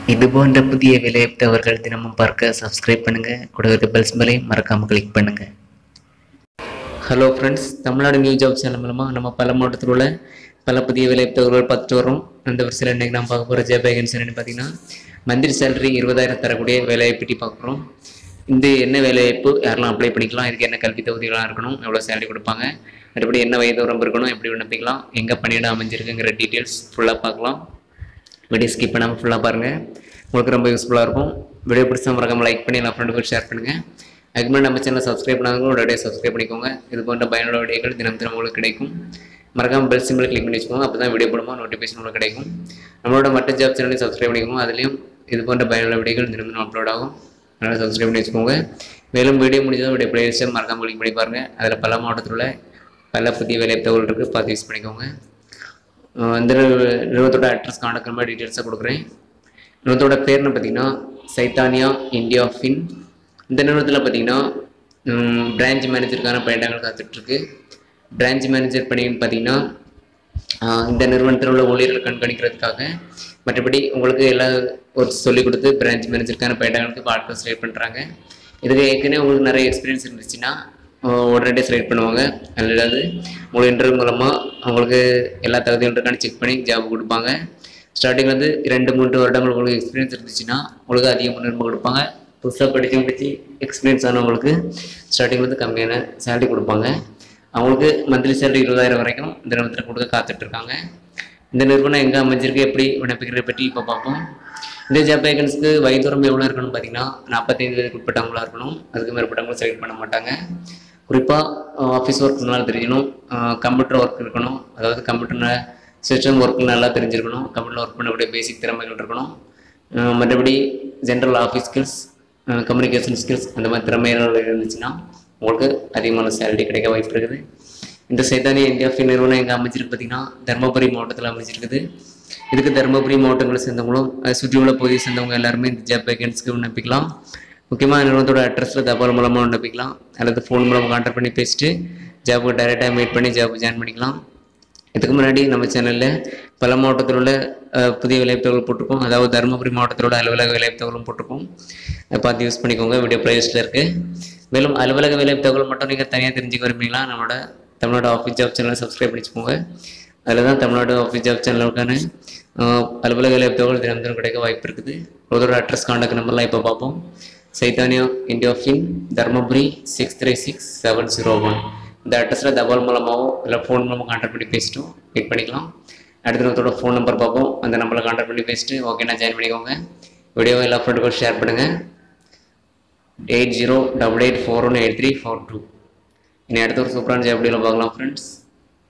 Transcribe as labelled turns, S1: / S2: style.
S1: இது போன்ற புதிய விலையத்தவர்கள் தினமும் பார்க்க சப்ஸ்கிரைப் பண்ணுங்க கூட இருக்க பெல் சிம்பலையும் மறக்காம கிளிக் பண்ணுங்க hello friends Tamil Nadu new job channel மூலமாக நம்ம பல மாவட்டத்தில் உள்ள பல புதிய வேலைவாய்ப்புகள் பார்த்துட்டு வரோம் அந்த வருஷத்தில் இன்றைக்கி நம்ம பார்க்க போகிற ஜாப் வேகன்சி என்னென்னு பார்த்தீங்கன்னா மந்திரி சேலரி இருபதாயிரம் தரக்கூடிய வேலைவாய்ப்பு பற்றி பார்க்குறோம் இந்த என்ன வேலைவாய்ப்பு யாரெல்லாம் அப்ளை பண்ணிக்கலாம் இதுக்கு என்ன கல்வி தகுதிகளாக இருக்கணும் எவ்வளோ சேலரி கொடுப்பாங்க மறுபடி என்ன வயது வரம்பு இருக்கணும் எப்படி விண்ணப்பிக்கலாம் எங்கே பணியிடம் அமைஞ்சிருக்குங்கிற டீட்டெயில்ஸ் ஃபுல்லாக பார்க்கலாம் வீடியோ ஸ்கிப் பண்ணாமல் ஃபுல்லாக பாருங்கள் உங்களுக்கு ரொம்ப யூஸ்ஃபுல்லாக இருக்கும் வீடியோ பிடிச்சா மறக்காம லைக் பண்ணி எல்லா ஃப்ரெண்டுக்கும் ஷேர் பண்ணுங்கள் அதுக்கு முன்னாடி நம்ம சேனலை சப்ஸ்கிரைப் பண்ணாதவங்க உடனடியாக சப்ஸ்கிரைப் பண்ணிக்கோங்க இது போன்ற பயனுள்ள வீடியோக்கள் தினம் தினம் உங்களுக்கு கிடைக்கும் மறக்காம பெல் சிம்பிள் கிளிக் பண்ணி வச்சுக்கோங்க அப்போ தான் வீடியோ போடும்போது நோட்டிஃபிகேஷன் உங்களுக்கு கிடைக்கும் நம்மளோட மற்ற ஜாப் சேனலையும் சப்ஸ்கிரைப் பண்ணிக்கோங்க அதுலேயும் இது போன்ற பயனுள்ள வீடியோக்கள் தினம் தினம் அப்லோட் ஆகும் அதனால் சப்ஸ்கிரைப் பண்ணி வச்சுக்கோங்க மேலும் வீடியோ முடிஞ்சதும் வீடியோ பிளேலிஸ்ட்டை மறக்காம கிளிக் பண்ணி பாருங்கள் அதில் பல மாவட்டத்தில் உள்ள பல புதிய வேலை தகவல் இருக்குது பார்த்து யூஸ் பண்ணிக்கோங்க அஹ் இந்த நிறுவ- நிறுவனத்தோட அட்ரஸ் காண்டாக்ட் நம்பர் டீட்டெயில்ஸாக கொடுக்குறேன் நிறுவனத்தோட பேர்னு பார்த்தீங்கன்னா சைத்தானியா இந்தியா ஃபின் இந்த நிறுவனத்தில் பார்த்தீங்கன்னா பிரான்ச் மேனேஜருக்கான பணியிடங்கள் காத்துட்ருக்கு பிரான்ச் மேனேஜர் பணின்னு பார்த்தீங்கன்னா ஆஹ் இந்த நிறுவனத்தில் உள்ள ஊழியர்கள் கண்காணிக்கிறதுக்காக மற்றபடி உங்களுக்கு எல்லா ஒரு சொல்லிக் கொடுத்து பிரான்ச் மேனேஜருக்கான பணியிடங்களுக்கு இப்போ ஆட்கள் செலக்ட் பண்ணுறாங்க இதுக்கு ஏற்கனவே உங்களுக்கு நிறைய எக்ஸ்பீரியன்ஸ் இருந்துச்சுன்னா ஆஹ் உடனடியாக செலக்ட் பண்ணுவாங்க அல்லது உங்களுக்கு இன்டர்வியூ மூலமாக அவங்களுக்கு எல்லா தகுதியும் இருக்கான்னு செக் பண்ணி ஜாப் கொடுப்பாங்க ஸ்டார்டிங் வந்து ரெண்டு மூன்று வருடங்கள் உங்களுக்கு எக்ஸ்பீரியன்ஸ் இருந்துச்சுன்னா உங்களுக்கு அதிக முன்னுரிமை கொடுப்பாங்க புதுசாக படித்து முடிச்சு எக்ஸ்பீரியன்ஸ் ஆனவங்களுக்கு ஸ்டார்டிங் வந்து கம்மியான சேலரி கொடுப்பாங்க அவங்களுக்கு மந்த்லி சேலரி இருபதாயிரம் வரைக்கும் இந்த நிறுவனத்தில் கொடுக்க காத்துட்ருக்காங்க இந்த நிறுவனம் எங்கே அமைஞ்சிருக்கு எப்படி விண்ணப்பிக்கிறத பற்றி இப்போ பார்ப்போம் இந்த ஜாப் வேகன்ஸ்க்கு வயதுரம்பு எவ்வளோ இருக்கணும்னு பார்த்தீங்கன்னா நாற்பத்தைந்து வயதுக்கு உட்பட்டவங்களா இருக்கணும் அதுக்கு மேற்பட்டவங்களும் செலக்ட் பண்ண மாட்டாங்க குறிப்பாக ஆஃபீஸ் ஒர்க் நல்லா தெரியணும் கம்ப்யூட்டர் ஒர்க் இருக்கணும் அதாவது கம்ப்யூட்டர் சிஸ்டம் ஒர்க் நல்லா தெரிஞ்சிருக்கணும் கம்ப்யூட்டர் ஒர்க் பண்ணக்கூடிய பேசிக் திறமைகள் இருக்கணும் அஹ் மற்றபடி general office skills communication skills அந்த மாதிரி திறமைகள் இருந்துச்சுன்னா உங்களுக்கு அதிகமான சேலரி கிடைக்க வாய்ப்பு இருக்குது இந்த சைதானிய இந்தியா ஃபின் நிறுவனம் எங்கே அமைஞ்சிருக்கு பார்த்தீங்கன்னா தருமபுரி மாவட்டத்தில் அமைஞ்சிருக்குது இதுக்கு தருமபுரி மாவட்டங்களை சேர்ந்தவங்களும் அதை சுற்றி உள்ள பகுதியை சேர்ந்தவங்க எல்லாருமே இந்த ஜாப் வேகன்ஸ்க்கு விண்ணப்பிக்கலாம் முக்கியமாக நிறுவனத்தோட அட்ரஸில் தபால் மூலமாக விண்ணப்பிக்கலாம் அல்லது ஃபோன் மூலமாக கான்டாக்ட் பண்ணி பேசிட்டு ஜாப்புக்கு டைரெக்டாக மீட் பண்ணி ஜாப் ஜாயின் பண்ணிக்கலாம் இதுக்கு முன்னாடி நம்ம சேனலில் பல மாவட்டத்தில் உள்ள அஹ், புதிய விளையாட்டுகள் போட்டிருக்கோம் அதாவது தருமபுரி மாவட்டத்தோட அலுவலக விளையாட்டுகளும் போட்டிருக்கோம் அதை பார்த்து யூஸ் பண்ணிக்கோங்க வீடியோ பிளேலிஸ்ட்டில் இருக்குது மேலும் அலுவலக விளையாட்டுகள் மட்டும் நீங்கள் தனியாக தெரிஞ்சுக்க விரும்புறீங்களா நம்மளோட தமிழ்நாடு ஆஃபீஸ் ஜாப் சேனலை சப்ஸ்கிரைப் பண்ணி வச்சுக்கோங்க அதில் தான் தமிழ்நாடு ஆஃபீஸ் ஜாப் சேனலுக்கான அஹ், அலுவலக விளையாட்டுகள் தினம் தினம் கிடைக்க வாய்ப்பு இருக்குது அதோட அட்ரஸ் காண்டாக்ட் நம்பர்லாம் இப்போ பார்ப்போம் சைத்தானியா இந்தியா ஃபின் Dharmapuri six three six seven zero one இந்த அட்ரஸில் தபால் மூலமாகவோ இல்லை ஃபோன் மூலமாக கான்டாக்ட் பண்ணி பேசிட்டோம் வெயிட் பண்ணிக்கலாம் அடுத்த நேரத்தோட ஃபோன் நம்பர் பார்ப்போம் அந்த நம்பரில் கான்டாக்ட் பண்ணி பேசிட்டு ஓகேண்ணா ஜாயின் பண்ணிக்கோங்க வீடியோவை எல்லா ஃப்ரெண்டுக்கும் ஷேர் பண்ணுங்கள் eight zero double eight four one eight three four two இனி அடுத்த ஒரு சூப்பரான ஜாப் வீடியோவில் பார்க்கலாம் ஃப்ரெண்ட்ஸ்